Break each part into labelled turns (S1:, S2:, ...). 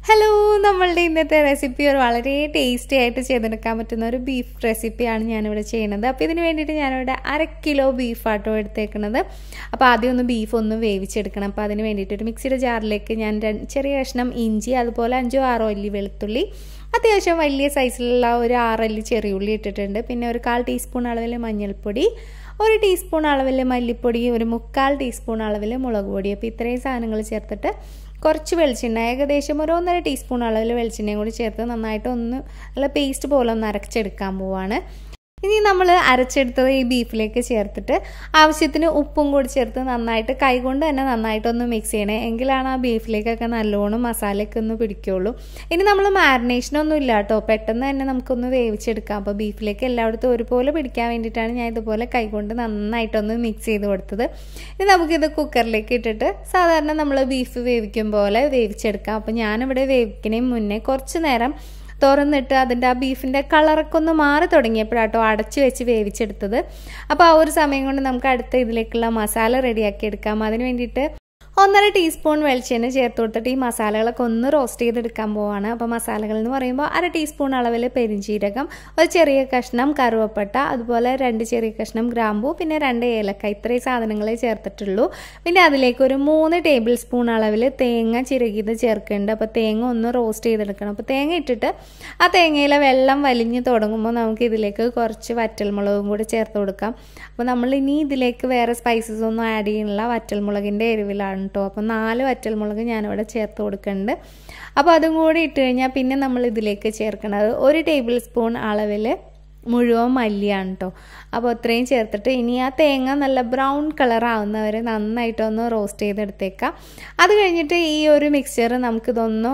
S1: hello നമ്മളുടെ ഇന്നത്തെ recipe ഒരു വളരെ ടേസ്റ്റി ആയിട്ട് ചെയ്തെടുക്കാൻ പറ്റുന്ന ഒരു ബീഫ് റെസിപ്പിയാണ് ഞാനിവിടെ ചെയ്യുന്നത് അപ്പോൾ ഇതിന് വേണ്ടിയിട്ട് ഞാനിവിടെ അര കിലോ ബീഫാട്ടോ എടുത്തേക്കുന്നത് അപ്പോൾ ആദ്യം ഒന്ന് ബീഫ് ഒന്ന് വേവിച്ചെടുക്കണം അപ്പോൾ അതിന് വേണ്ടിയിട്ട് ഒരു മിക്സിയുടെ ജാറിലേക്ക് ഞാൻ രണ്ട് ചെറിയ കഷ്ണം ഇഞ്ചി അതുപോലെ അഞ്ചോ ആറോ അല്ലി വെളുത്തുള്ളി അത്യാവശ്യം വലിയ സൈസിലുള്ള ഒരു ആറല്ലി ചെറിയുള്ളി ഇട്ടിട്ടുണ്ട് പിന്നെ ഒരു കാൽ ടീസ്പൂൺ അളവിൽ മഞ്ഞൾപ്പൊടി ഒരു ടീസ്പൂൺ അളവിൽ മല്ലിപ്പൊടി ഒരു മുക്കാൽ ടീസ്പൂൺ അളവിൽ മുളക് പൊടി അപ്പോൾ ഇത്രയും സാധനങ്ങൾ ചേർത്തിട്ട് കുറച്ച് വെളിച്ചെണ്ണ ഏകദേശം ഒരു ഒന്നര ടീസ്പൂൺ അളവിൽ വെളിച്ചെണ്ണയും കൂടി ചേർത്ത് നന്നായിട്ട് ഒന്ന് നല്ല പേസ്റ്റ് പോലെ ഒന്ന് അരച്ചെടുക്കാൻ പോവാണ് ഇനി നമ്മൾ അരച്ചെടുത്തത് ഈ ബീഫിലേക്ക് ചേർത്തിട്ട് ആവശ്യത്തിന് ഉപ്പും കൂടി ചേർത്ത് നന്നായിട്ട് കൈകൊണ്ട് തന്നെ നന്നായിട്ടൊന്ന് മിക്സ് ചെയ്യണേ എങ്കിലാണ് ആ ബീഫിലേക്കൊക്കെ നല്ലോണം മസാലയൊക്കെ ഒന്ന് പിടിക്കുള്ളൂ ഇനി നമ്മൾ മാരിനേഷനൊന്നും ഇല്ല കേട്ടോ പെട്ടെന്ന് തന്നെ നമുക്കൊന്ന് വേവിച്ചെടുക്കാം അപ്പോൾ ബീഫിലേക്ക് എല്ലായിടത്തും ഒരുപോലെ പിടിക്കാൻ വേണ്ടിയിട്ടാണ് ഞാൻ ഇതുപോലെ കൈകൊണ്ട് നന്നായിട്ടൊന്ന് മിക്സ് ചെയ്ത് കൊടുത്തത് ഇനി നമുക്കിത് കുക്കറിലേക്ക് ഇട്ടിട്ട് സാധാരണ നമ്മൾ ബീഫ് വേവിക്കും പോലെ വേവിച്ചെടുക്കാം അപ്പോൾ ഞാനിവിടെ വേവിക്കുന്നതിന് മുന്നേ കുറച്ച് നേരം തുറന്നിട്ട് അതിൻ്റെ ആ ബീഫിൻ്റെ കളറൊക്കെ ഒന്ന് മാറി തുടങ്ങിയപ്പോഴാട്ടോ അടച്ചു വെച്ച് വേവിച്ചെടുത്തത് അപ്പോൾ ആ ഒരു സമയം കൊണ്ട് നമുക്ക് അടുത്ത ഇതിലേക്കുള്ള മസാല റെഡിയാക്കി എടുക്കാം അതിന് വേണ്ടിയിട്ട് ഒന്നര ടീസ്പൂൺ വെളിച്ചെണ്ണ ചേർത്ത് കൊടുത്തിട്ട് ഈ മസാലകളൊക്കെ ഒന്ന് റോസ്റ്റ് ചെയ്തെടുക്കാൻ പോവാണ് അപ്പോൾ മസാലകൾ എന്ന് പറയുമ്പോൾ അര ടീസ്പൂൺ അളവിൽ പെരിഞ്ചീരകം ഒരു ചെറിയ കഷ്ണം കറുവപ്പട്ട അതുപോലെ രണ്ട് ചെറിയ കഷ്ണം ഗ്രാമ്പൂ പിന്നെ രണ്ട് ഏലക്ക ഇത്രയും സാധനങ്ങളെ ചേർത്തിട്ടുള്ളൂ പിന്നെ അതിലേക്ക് ഒരു മൂന്ന് ടേബിൾ സ്പൂൺ അളവിൽ തേങ്ങ ചിരകിയത് ചേർക്കുന്നുണ്ട് അപ്പോൾ തേങ്ങ ഒന്ന് റോസ്റ്റ് ചെയ്തെടുക്കണം അപ്പോൾ തേങ്ങ ഇട്ടിട്ട് ആ തേങ്ങയിലെ വെള്ളം വലിഞ്ഞ് തുടങ്ങുമ്പോൾ നമുക്ക് ഇതിലേക്ക് കുറച്ച് വറ്റൽമുളകും കൂടി ചേർത്ത് കൊടുക്കാം അപ്പോൾ നമ്മൾ ഇനി ഇതിലേക്ക് വേറെ സ്പൈസസ് ഒന്നും ആഡ് ചെയ്യുന്നില്ല വറ്റൽമുളകിൻ്റെ എരിവിലാണ് കേട്ടോ അപ്പോൾ നാല് വറ്റൽമുളക് ഞാനിവിടെ ചേർത്ത് കൊടുക്കുന്നുണ്ട് അപ്പോൾ അതും കൂടി ഇട്ട് കഴിഞ്ഞാൽ പിന്നെ നമ്മൾ ഇതിലേക്ക് ചേർക്കുന്നത് ഒരു ടേബിൾ സ്പൂൺ അളവിൽ മുഴുവൻ മല്ലിയാണ് കേട്ടോ അപ്പോൾ അത്രയും ചേർത്തിട്ട് ഇനി ആ തേങ്ങ നല്ല ബ്രൗൺ കളർ ആവുന്നവരെ നന്നായിട്ടൊന്ന് റോസ്റ്റ് ചെയ്തെടുത്തേക്കാം അത് കഴിഞ്ഞിട്ട് ഈ ഒരു മിക്സ്ചർ നമുക്കിതൊന്ന്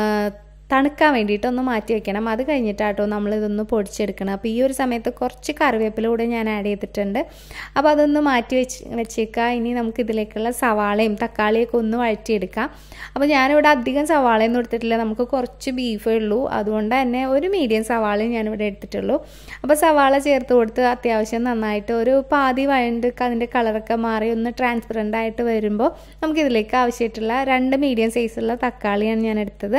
S1: തണുക്കാൻ വേണ്ടിയിട്ട് ഒന്ന് മാറ്റി വെക്കണം അത് കഴിഞ്ഞിട്ടാട്ടോ നമ്മൾ ഇതൊന്ന് പൊടിച്ചെടുക്കണം അപ്പോൾ ഈ ഒരു സമയത്ത് കുറച്ച് കറിവേപ്പില കൂടെ ഞാൻ ആഡ് ചെയ്തിട്ടുണ്ട് അപ്പോൾ അതൊന്ന് മാറ്റി വെച്ച് വെച്ചേക്കുക ഇനി നമുക്ക് ഇതിലേക്കുള്ള സവാളയും തക്കാളിയൊക്കെ ഒന്ന് വഴറ്റിയെടുക്കാം അപ്പോൾ ഞാനിവിടെ അധികം സവാളയൊന്നും എടുത്തിട്ടില്ല നമുക്ക് കുറച്ച് ബീഫേ ഉള്ളൂ അതുകൊണ്ട് തന്നെ ഒരു മീഡിയം സവാളയും ഞാനിവിടെ എടുത്തിട്ടുള്ളൂ അപ്പോൾ സവാള ചേർത്ത് കൊടുത്ത് അത്യാവശ്യം നന്നായിട്ട് ഒരു പാതി വഴണ്ട് അതിൻ്റെ കളറൊക്കെ മാറി ഒന്ന് ട്രാൻസ്പെറൻ്റ് ആയിട്ട് വരുമ്പോൾ നമുക്കിതിലേക്ക് ആവശ്യമായിട്ടുള്ള രണ്ട് മീഡിയം സൈസുള്ള തക്കാളിയാണ് ഞാൻ എടുത്തത്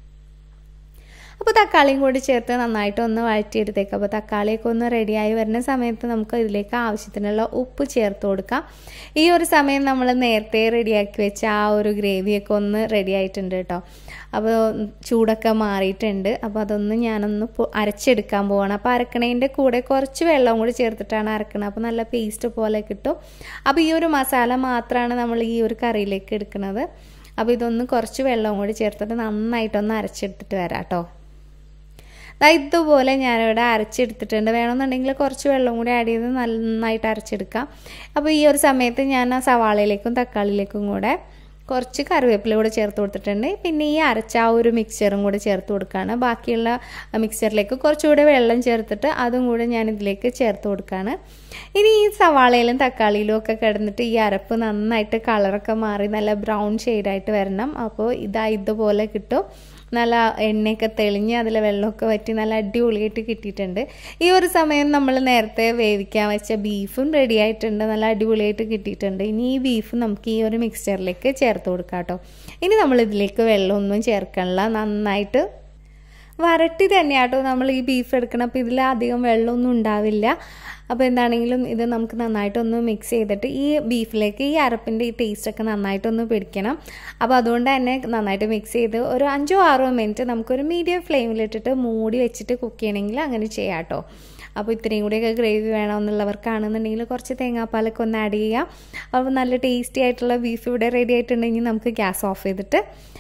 S1: അപ്പോൾ തക്കാളിയും കൂടി ചേർത്ത് നന്നായിട്ട് ഒന്ന് വഴറ്റിയെടുത്തേക്കാം അപ്പോൾ തക്കാളിയൊക്കെ ഒന്ന് റെഡിയായി വരുന്ന സമയത്ത് നമുക്ക് ഇതിലേക്ക് ആവശ്യത്തിനുള്ള ഉപ്പ് ചേർത്ത് കൊടുക്കാം ഈ ഒരു സമയം നമ്മൾ നേരത്തെ റെഡിയാക്കി വെച്ച ആ ഒരു ഗ്രേവിയൊക്കെ ഒന്ന് റെഡി ആയിട്ടുണ്ട് കേട്ടോ അപ്പോൾ ചൂടൊക്കെ മാറിയിട്ടുണ്ട് അപ്പോൾ അതൊന്ന് ഞാനൊന്ന് അരച്ചെടുക്കാൻ പോവാണ് അപ്പോൾ അരക്കണേൻ്റെ കൂടെ കുറച്ച് വെള്ളം കൂടി ചേർത്തിട്ടാണ് അരക്കണത് അപ്പോൾ നല്ല പേസ്റ്റ് പോലെ കിട്ടും അപ്പോൾ ഈ ഒരു മസാല മാത്രമാണ് നമ്മൾ ഈ ഒരു കറിയിലേക്ക് എടുക്കുന്നത് അപ്പോൾ ഇതൊന്ന് കുറച്ച് വെള്ളം കൂടി ചേർത്തിട്ട് നന്നായിട്ടൊന്ന് അരച്ചെടുത്തിട്ട് വരാം കേട്ടോ ഇതുപോലെ ഞാനിവിടെ അരച്ചെടുത്തിട്ടുണ്ട് വേണമെന്നുണ്ടെങ്കിൽ കുറച്ച് വെള്ളം കൂടി ആഡ് ചെയ്ത് നന്നായിട്ട് അരച്ചെടുക്കാം അപ്പോൾ ഈ ഒരു സമയത്ത് ഞാൻ ആ സവാളയിലേക്കും തക്കാളിയിലേക്കും കൂടെ കുറച്ച് കറിവേപ്പില കൂടെ ചേർത്ത് കൊടുത്തിട്ടുണ്ട് പിന്നെ ഈ അരച്ച ആ ഒരു മിക്സറും കൂടെ ചേർത്ത് കൊടുക്കുകയാണ് ബാക്കിയുള്ള മിക്സറിലേക്ക് കുറച്ചുകൂടെ വെള്ളം ചേർത്തിട്ട് അതും കൂടെ ഞാൻ ഇതിലേക്ക് ചേർത്ത് കൊടുക്കുകയാണ് ഇനി ഈ സവാളയിലും തക്കാളിയിലും ഒക്കെ കിടന്നിട്ട് ഈ അരപ്പ് നന്നായിട്ട് കളറൊക്കെ മാറി നല്ല ബ്രൗൺ ഷെയ്ഡായിട്ട് വരണം അപ്പോൾ ഇതാ ഇതുപോലെ കിട്ടും നല്ല എണ്ണയൊക്കെ തെളിഞ്ഞ് അതിലെ വെള്ളമൊക്കെ വറ്റി നല്ല അടിപൊളിയായിട്ട് കിട്ടിയിട്ടുണ്ട് ഈ ഒരു സമയം നമ്മൾ നേരത്തെ വേവിക്കാൻ വെച്ച ബീഫും റെഡി ആയിട്ടുണ്ട് നല്ല അടിപൊളിയായിട്ട് കിട്ടിയിട്ടുണ്ട് ഇനി ഈ ബീഫ് നമുക്ക് ഈ ഒരു മിക്സ്ചറിലേക്ക് ചേർത്ത് കൊടുക്കാം കേട്ടോ ഇനി നമ്മൾ ഇതിലേക്ക് വെള്ളമൊന്നും ചേർക്കണില്ല നന്നായിട്ട് വരട്ടി തന്നെയാട്ടോ നമ്മൾ ഈ ബീഫ് എടുക്കണം അപ്പോൾ ഇതിൽ അധികം വെള്ളമൊന്നും ഉണ്ടാവില്ല അപ്പോൾ എന്താണെങ്കിലും ഇത് നമുക്ക് നന്നായിട്ടൊന്ന് മിക്സ് ചെയ്തിട്ട് ഈ ബീഫിലേക്ക് ഈ അരപ്പിൻ്റെ ഈ ടേസ്റ്റൊക്കെ നന്നായിട്ടൊന്ന് പിടിക്കണം അപ്പോൾ അതുകൊണ്ട് തന്നെ നന്നായിട്ട് മിക്സ് ചെയ്ത് ഒരു അഞ്ചോ ആറോ മിനിറ്റ് നമുക്കൊരു മീഡിയം ഫ്ലെയിമിലിട്ടിട്ട് മൂടി വെച്ചിട്ട് കുക്ക് ചെയ്യണമെങ്കിൽ അങ്ങനെ ചെയ്യാം കേട്ടോ അപ്പോൾ ഇത്രയും കൂടിയൊക്കെ ഗ്രേവി വേണമെന്നുള്ളവർക്കാണെന്നുണ്ടെങ്കിൽ കുറച്ച് തേങ്ങാപ്പാലൊക്കെ ഒന്ന് ആഡ് ചെയ്യാം അപ്പോൾ നല്ല ടേസ്റ്റി ആയിട്ടുള്ള ബീഫ് ഇവിടെ റെഡി ആയിട്ടുണ്ടെങ്കിൽ നമുക്ക് ഗ്യാസ് ഓഫ് ചെയ്തിട്ട്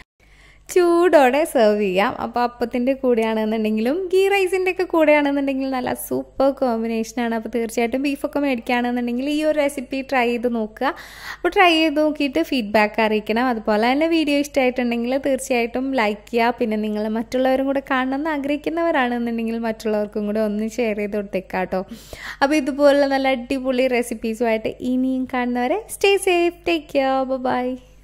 S1: ചൂടോടെ സെർവ് ചെയ്യാം അപ്പോൾ അപ്പത്തിൻ്റെ കൂടെയാണെന്നുണ്ടെങ്കിലും ഗീ റൈസിൻ്റെ ഒക്കെ കൂടെയാണെന്നുണ്ടെങ്കിൽ നല്ല സൂപ്പർ കോമ്പിനേഷനാണ് അപ്പോൾ തീർച്ചയായിട്ടും ബീഫൊക്കെ മേടിക്കുകയാണെന്നുണ്ടെങ്കിൽ ഈ ഒരു റെസിപ്പി ട്രൈ ചെയ്ത് നോക്കുക അപ്പോൾ ട്രൈ ചെയ്ത് നോക്കിയിട്ട് ഫീഡ്ബാക്ക് അറിയിക്കണം അതുപോലെ തന്നെ വീഡിയോ ഇഷ്ടമായിട്ടുണ്ടെങ്കിൽ തീർച്ചയായിട്ടും ലൈക്ക് ചെയ്യുക പിന്നെ നിങ്ങൾ മറ്റുള്ളവരും കൂടെ കാണണമെന്ന് ആഗ്രഹിക്കുന്നവരാണെന്നുണ്ടെങ്കിൽ മറ്റുള്ളവർക്കും കൂടെ ഒന്ന് ഷെയർ ചെയ്ത് കൊടുത്തേക്കാം കേട്ടോ അപ്പോൾ ഇതുപോലുള്ള നല്ല അടിപൊളി റെസിപ്പീസുമായിട്ട് ഇനിയും കാണുന്നവരെ stay safe take care by